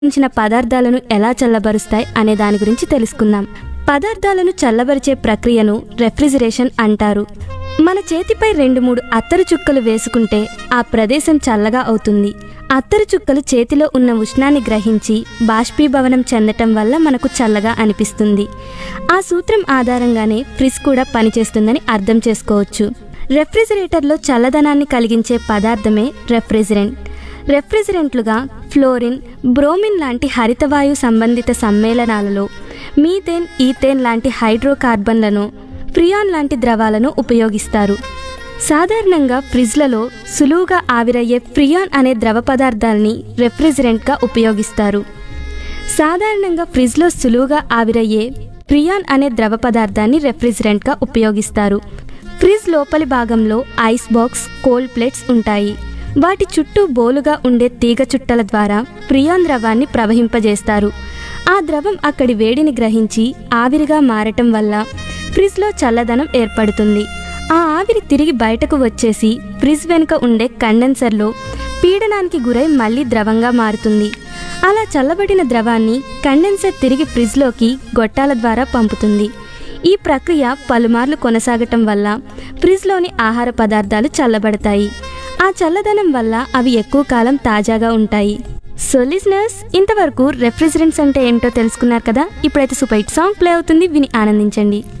సంబంధించిన పదార్థాలను ఎలా చల్లబరుస్తాయి అనే దాని గురించి తెలుసుకుందాం పదార్థాలను చల్లబరిచే ప్రక్రియను రెఫ్రిజిరేషన్ అంటారు మన చేతిపై రెండు మూడు అత్తరు చుక్కలు వేసుకుంటే ఆ ప్రదేశం చల్లగా అవుతుంది అత్తరు చుక్కలు చేతిలో ఉన్న ఉష్ణాన్ని గ్రహించి బాష్పీభవనం చెందటం వల్ల మనకు చల్లగా అనిపిస్తుంది ఆ సూత్రం ఆధారంగానే ఫ్రిజ్ కూడా పనిచేస్తుందని అర్థం చేసుకోవచ్చు రెఫ్రిజిరేటర్లో చల్లదనాన్ని కలిగించే పదార్థమే రెఫ్రిజిరెంట్ రెఫ్రిజిరెంట్లుగా ఫ్లోరిన్ బ్రోమిన్ లాంటి హరితవాయు సంబంధిత సమ్మేళనాలలో మీథేన్ ఈథేన్ లాంటి హైడ్రోకార్బన్లను ఫ్రియాన్ లాంటి ద్రవాలను ఉపయోగిస్తారు సాధారణంగా ఫ్రిజ్లలో సులువుగా ఆవిరయ్యే ఫ్రియాన్ అనే ద్రవ పదార్థాల్ని రెఫ్రిజిరెంట్గా ఉపయోగిస్తారు సాధారణంగా ఫ్రిజ్లో సులువుగా ఆవిరయ్యే ఫ్రియాన్ అనే ద్రవ పదార్థాన్ని రెఫ్రిజిరెంట్గా ఉపయోగిస్తారు ఫ్రిజ్ లోపలి భాగంలో ఐస్ బాక్స్ కోల్డ్ ప్లేట్స్ ఉంటాయి వాటి చుట్టూ బోలుగా ఉండే తీగ చుట్టల ద్వారా ఫ్రియాన్ ద్రవాన్ని ప్రవహింపజేస్తారు ఆ ద్రవం అక్కడి వేడిని గ్రహించి ఆవిరిగా మారటం వల్ల ఫ్రిజ్లో చల్లదనం ఏర్పడుతుంది ఆ ఆవిరి తిరిగి బయటకు వచ్చేసి ఫ్రిజ్ వెనుక ఉండే కండెన్సర్లో పీడనానికి గురై మళ్ళీ ద్రవంగా మారుతుంది అలా చల్లబడిన ద్రవాన్ని కండెన్సర్ తిరిగి ఫ్రిజ్లోకి గొట్టాల ద్వారా పంపుతుంది ఈ ప్రక్రియ పలుమార్లు కొనసాగటం వల్ల ఫ్రిజ్లోని ఆహార పదార్థాలు చల్లబడతాయి ఆ చల్లదనం వల్ల అవి ఎక్కువ కాలం తాజాగా ఉంటాయి సో లిజనర్స్ ఇంతవరకు రెఫ్రిజిరెంట్స్ అంటే ఏంటో తెలుసుకున్నారు కదా ఇప్పుడైతే సూపర్ హిట్ సాంగ్ ప్లే అవుతుంది విని ఆనందించండి